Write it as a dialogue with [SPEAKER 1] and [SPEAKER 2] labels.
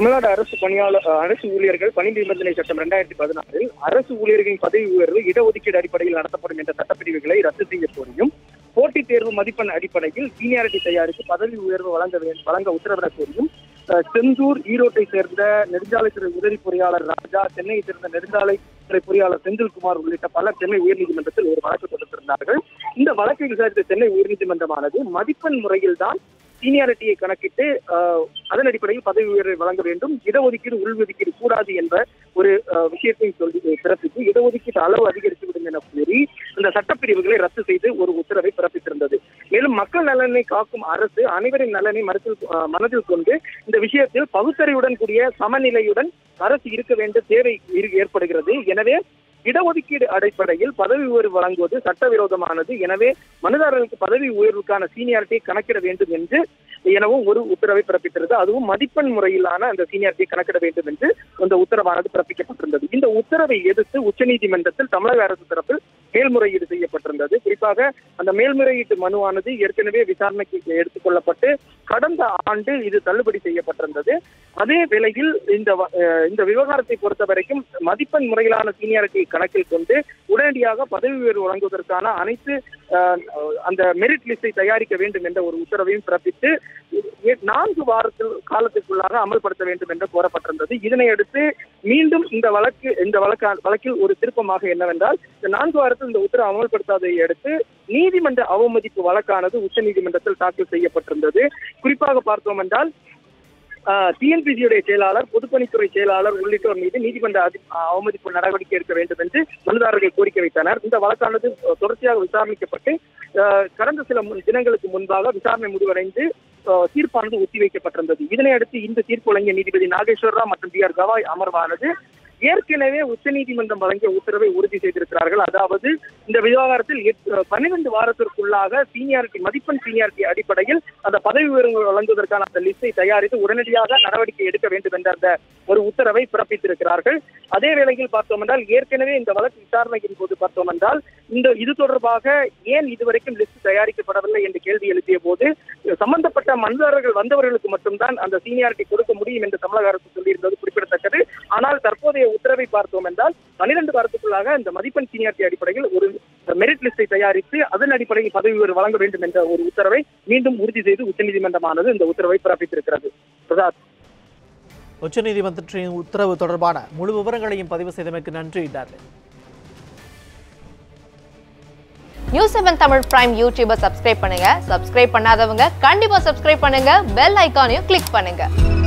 [SPEAKER 1] தமிழ்நாடு அரசு பணியாளர் அஹ், அரசு ஊழியர்கள் பணி நிபந்தனை சட்டம் இரண்டாயிரத்தி பதினாறில் அரசு ஊழியர்களின் பதவி உயர்வு இடஒதுக்கீடு அடிப்படையில் நடத்தப்படும் என்ற சட்டப்பிரிவுகளை ரத்து செய்ய கோரியும் போட்டித் தேர்வு மதிப்பெண் அடிப்படையில் சீனியாரிட்டி தயாரித்து பதவி உயர்வு வழங்க வே- வழங்க உத்தரவிட கோரியும் அஹ், செந்தூர் ஈரோட்டை சேர்ந்த நெடுஞ்சாலைத்துறை உதவி பொறியாளர் ராஜா சென்னையை சேர்ந்த நெடுஞ்சாலைத்துறை பொறியாளர் செந்தில்குமார் உள்ளிட்ட பலர் சென்னை உயர்நீதிமன்றத்தில் ஒரு வழக்கு தொடுத்திருந்தார்கள் இந்த வழக்கை விசாரித்த சென்னை உயர்நீதிமன்றமானது மதிப்பெண் முறையில்தான் சீனியாரிட்டியை கணக்கிட்டு ஆஹ், அதன் அடிப்படையில் பதவி உயர்வை வழங்க வேண்டும் இடஒதுக்கீடு உள்ஒதுக்கீடு கூடாது என்ற ஒரு ஆஹ், விஷயத்தையும் சொல்லி பிறப்பித்து இடஒதுக்கீட்டு அளவு அதிகரித்துவிடும் என கூறி இந்த சட்டப்பிரிவுகளை ரத்து செய்து ஒரு உத்தரவை பிறப்பித்திருந்தது மேலும் மக்கள் நலனை காக்கும் அரசு அனைவரின் நலனை மனத்தில் ஆஹ், மனதில் கொண்டு இந்த விஷயத்தில் பகுத்தறிவுடன் கூடிய சமநிலையுடன் அரசு இருக்க வேண்டிய தேவை இரு- ஏற்படுகிறது எனவே இடஒதுக்கீடு அடிப்படையில் பதவி உயர்வு வழங்குவது சட்டவிரோதமானது எனவே மனுதாரர்களுக்கு பதவி உயர்வுக்கான சீனியாரிட்டியை கணக்கிட வேண்டும் என்று எனவும் ஒரு உத்தரவை பிறப்பித்திருந்தது அதுவும் மதிப்பெண் முறையிலான அந்த சீனியாரிட்டியை கணக்கிட வேண்டும் என்று அந்த உத்தரவானது பிறப்பிக்கப்பட்டிருந்தது இந்த உத்தரவை எதிர்த்து உச்சநீதிமன்றத்தில் தமிழக அரசு தரப்பில் மேல்முறையீடு செய்யப்பட்டிருந்தது குறிப்பாக அந்த மேல்முறையீட்டு மனுவானது ஏற்கனவே விசாரணைக்கு எடுத்துக் கொள்ளப்பட்டு கடந்த ஆண்டு இது தள்ளுபடி செய்யப்பட்டிருந்தது அதே வேளையில் இந்த வ- அஹ் இந்த விவகாரத்தை பொறுத்த வரைக்கும் மதிப்பெண் முறையிலான சீனியாரிட்டியை கணக்கில் கொண்டு உடனடியாக பதவி உயர்வு வழங்குவதற்கான அனைத்து அஹ், அந்த மெரிட் லிஸ்டை தயாரிக்க வேண்டும் என்ற ஒரு உத்தரவையும் பிறப்பித்து எ- நான்கு வாரத்தில் காலத்திற்குள்ளாக அமல்படுத்த வேண்டும் என்று கோரப்பட்டிருந்தது இதனை அடுத்து மீண்டும் இந்த வழக்கு இந்த வழக்கு வழக்கில் ஒரு திருப்பமாக என்னவென்றால் இந்த நான்கு வாரத்தில் இந்த உத்தரவு அமல்படுத்தாததை அடுத்து நீதிமன்ற அவமதிப்பு வழக்கானது உச்சநீதிமன்றத்தில் தாக்கல் செய்யப்பட்டிருந்தது குறிப்பாக பார்த்தோம் என்றால் டிஎன்பிசியுடைய செயலாளர் பொதுப்பணித்துறை செயலாளர் உள்ளிட்டோர் மீது நீதிமன்ற அதி- அவமதிப்பு நடவடிக்கை எடுக்க வேண்டும் என்று மனுதாரர்கள் கோரிக்கை வைத்தனர் இந்த வழக்கானது அஹ், தொடர்ச்சியாக விசாரணைக்கப்பட்டு அஹ், கடந்த சில முன்- தினங்களுக்கு முன்பாக விசாரணை முடிவடைந்து அஹ், தீர்ப்பானது ஒத்திவைக்கப்பட்டிருந்தது இதனை அடுத்து இந்த தீர்ப்பு வழங்கிய நீதிபதி நாகேஸ்வர் ராவ் மற்றும் பி ஆர் கவாய் அமர்வானது ஏற்கனவே உச்சநீதிமன்றம் வழங்கிய உத்தரவை உறுதி செய்திருக்கிறார்கள் அதாவது இந்த விவகாரத்தில் எட்- பன்னிரண்டு வாரத்திற்குள்ளாக சீனியாரிட்டி மதிப்பெண் சீனியாரிட்டி அடிப்படையில் அந்த பதவி உயர்வு வழங்குவதற்கான அந்த லிஸ்டை தயாரித்து உடனடியாக நடவடிக்கை எடுக்க வேண்டும் என்ற அந்த ஒரு உத்தரவை பிறப்பித்திருக்கிறார்கள் அதே வேளையில் பார்த்தோம் என்றால் ஏற்கனவே இந்த வழக்கு விசாரணையின் போது பார்த்தோம் என்றால் இந்த இது தொடர்பாக ஏன் இதுவரைக்கும் லிஸ்ட் தயாரிக்கப்படவில்லை என்று கேள்வி எழுப்பிய போது சம்பந்தப்பட்ட மனுதாரர்கள் வந்தவர்களுக்கு மட்டும்தான் அந்த சீனியாரிட்டி கொடுக்க முடியும் என்று தமிழக அரசு சொல்லியிருந்தது குறிப்பிடத்தக்கது ஆனால் தற்போதைய உத்தரவை பார்த்தோம் என்றால் பன்னிரண்டு வாரத்துக்குள்ளாக இந்த மதிப்பெண் சீனியாரிட்டி அடிப்படையில் ஒரு மெரிட் லிஸ்டை தயாரித்து அதன் அடிப்படையில் பதவி உயர்வு வழங்க வேண்டும் என்ற ஒரு உத்தரவை மீண்டும் உறுதி செய்து உச்சநீதிமன்றமானது இந்த உத்தரவை பிறப்பித்திருக்கிறது பிரசாத்
[SPEAKER 2] உச்சநீதிமன்றத்தின் உத்தரவு தொடர்பான முழு விவரங்களையும் பதிவு செய்தமைக்கு நன்றி டார்லின்
[SPEAKER 3] நியூஸ் செவன் தமிழ் பிரைம் யூடியூபை சப்ஸ்கிரைப் பண்ணுங்க சப்ஸ்கிரைப் பண்ணாதவங்க கண்டிப்பா சப்ஸ்கிரைப் பண்ணுங்க பெல் ஐகானையும் கிளிக் பண்ணுங்க